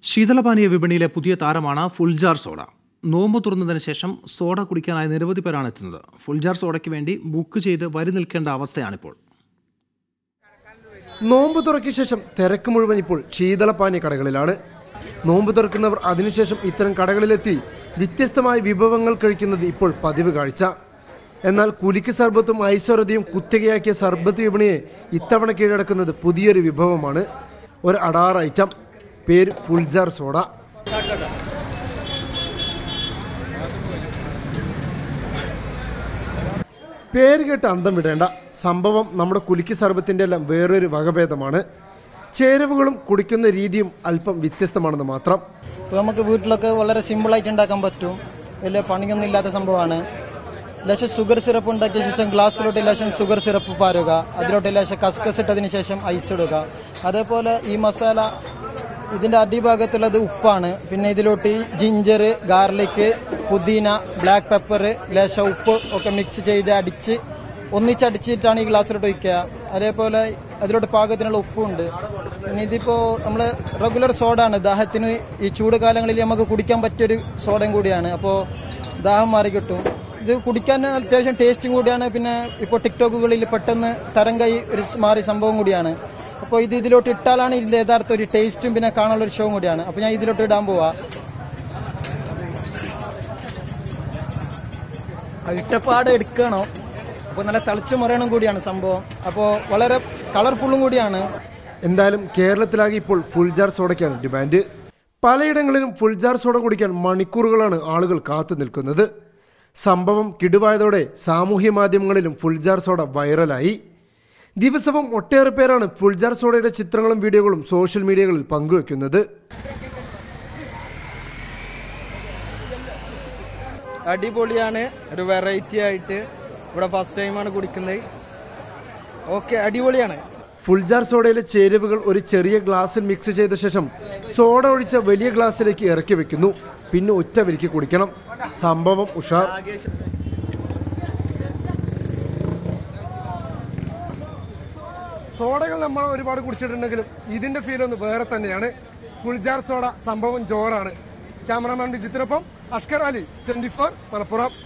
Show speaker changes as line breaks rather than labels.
ശീതളപാനീയ വിപണിയിലെ പുതിയ താരമാണ് ഫുൾജാർ സോഡ നോമ്പ് തുറന്നതിന് ശേഷം സോഡ കുടിക്കാനായി നിരവധി പേരാണ് എത്തുന്നത് ഫുൾജാർ സോഡയ്ക്ക് വേണ്ടി ബുക്ക് ചെയ്ത് വരി നിൽക്കേണ്ട അവസ്ഥയാണിപ്പോൾ
നോമ്പ് തുറക്കിയ ശേഷം തിരക്ക് മുഴുവൻ ഇപ്പോൾ ശീതളപാനീയ കടകളിലാണ് നോമ്പ് തുറക്കുന്നവർ അതിനുശേഷം ഇത്തരം കടകളിലെത്തി വ്യത്യസ്തമായ വിഭവങ്ങൾ കഴിക്കുന്നത് ഇപ്പോൾ പതിവ് കാഴ്ച എന്നാൽ കുലിക്ക് സർബത്തും ഐശ്വര്യതയും കുത്തകയാക്കിയ സർബത്ത് വിപണിയെ ഇത്തവണ കീഴടക്കുന്നത് പുതിയൊരു വിഭവമാണ് ഒരു അടാർ ഐറ്റം പേര് ഫുൾജാർ സോഡ പേര് കേട്ട് അന്തം വിടേണ്ട സംഭവം നമ്മുടെ കുലുക്കി സർബത്തിൻ്റെ എല്ലാം വേറൊരു വകഭേദമാണ് ചേരുവകളും കുടിക്കുന്ന രീതിയും അല്പം വ്യത്യസ്തമാണെന്ന് മാത്രം
ഇപ്പോൾ നമുക്ക് വീട്ടിലൊക്കെ വളരെ സിമ്പിളായിട്ട് ഉണ്ടാക്കാൻ പറ്റും വലിയ പണിയൊന്നും ഇല്ലാത്ത സംഭവമാണ് ലേശം ഷുഗർ സിറപ്പ് ഉണ്ടാക്കിയ ശേഷം ഗ്ലാസ്സിലോട്ട് ലേശം ഷുഗർ സിറപ്പ് പാരുക അതിലോട്ട് ലേശം കസ്കസ് ഇട്ടതിന് ശേഷം ഐസ് ഇടുക അതേപോലെ ഈ മസാല ഇതിന്റെ അടിഭാഗത്തുള്ളത് ഉപ്പാണ് പിന്നെ ഇതിലോട്ട് ഈ ജിഞ്ചർ ഗാർലിക് പുതിന ബ്ലാക്ക് പെപ്പർ ലേശം ഉപ്പ് ഒക്കെ മിക്സ് ചെയ്ത് അടിച്ച് ഒന്നിച്ചടിച്ചിട്ടാണ് ഈ ഗ്ലാസ്സിലോട്ട് ഒഴിക്കുക അതേപോലെ അതിലോട്ട് പാകത്തിനുള്ള ഉപ്പുണ്ട് പിന്നെ ഇതിപ്പോ നമ്മള് റെഗുലർ സോഡാണ് ദാഹത്തിന് ഈ ചൂട് കാലങ്ങളിൽ നമുക്ക് കുടിക്കാൻ പറ്റിയൊരു സോഡയും കൂടിയാണ് അപ്പോൾ ദാഹം മാറി കിട്ടും ഇത് കുടിക്കാൻ അത്യാവശ്യം ടേസ്റ്റും കൂടിയാണ് പിന്നെ ഇപ്പോൾ ടിക്ടോക്കുകളിൽ പെട്ടെന്ന് തരം കൈ ഒരു മാറിയ സംഭവം കൂടിയാണ് അപ്പോൾ ഇത് ഇതിലോട്ട് ഇട്ടാലാണ് ഇതിന്റെ യഥാർത്ഥ ഒരു ടേസ്റ്റും പിന്നെ കാണാനുള്ള ഒരു ഷോയും കൂടിയാണ് അപ്പോൾ ഞാൻ ഇതിലോട്ട് ഇടാൻ പോവാ ഇട്ടപ്പാട് എടുക്കണോ അപ്പോൾ നല്ല തിളച്ചു മറിയണം കൂടിയാണ് സംഭവം അപ്പോൾ വളരെ കളർഫുള്ളും കൂടിയാണ്
എന്തായാലും കേരളത്തിലാകെ ഇപ്പോൾ ഫുൾജാർ സോഡയ്ക്കാണ് ഡിമാൻഡ് പലയിടങ്ങളിലും ഫുൾജാർ സോഡ കുടിക്കാൻ മണിക്കൂറുകളാണ് ആളുകൾ കാത്തു നിൽക്കുന്നത് സംഭവം കിടുവായതോടെ സാമൂഹ്യ മാധ്യമങ്ങളിലും ഫുൾജാർ സോഡ വൈറലായി ദിവസവും ഒട്ടേറെ പേരാണ് ഫുൾജാർ സോഡയുടെ ചിത്രങ്ങളും വീഡിയോകളും സോഷ്യൽ മീഡിയകളിൽ പങ്കുവെക്കുന്നത്
അടിപൊളിയാണ് ഒരു വെറൈറ്റി ആയിട്ട് ഇവിടെ ഫസ്റ്റ് ടൈമാണ് കുടിക്കുന്നത് ഓക്കെ അടിപൊളിയാണ്
ഫുൾജാർ സോഡയിലെ ചേരുവകൾ ഒരു ചെറിയ ഗ്ലാസ്സിൽ മിക്സ് ചെയ്ത ശേഷം സോഡ ഒഴിച്ച വലിയ ഗ്ലാസ്സിലേക്ക് ഇറക്കി വെക്കുന്നു പിന്നെ ഒറ്റ വലിക്ക് കുടിക്കണം സംഭവം ഉഷാർ സോഡകൾ നമ്മൾ ഒരുപാട് കുടിച്ചിട്ടുണ്ടെങ്കിലും ഇതിന്റെ ഫീൽ ഒന്ന് വേറെ തന്നെയാണ് ഫുൾജാർ സോഡ സംഭവം ജോറാണ് ക്യാമറമാൻ വിജിത്തിനൊപ്പം അഷ്കർ അലി ട്വന്റി ഫോർ മലപ്പുറം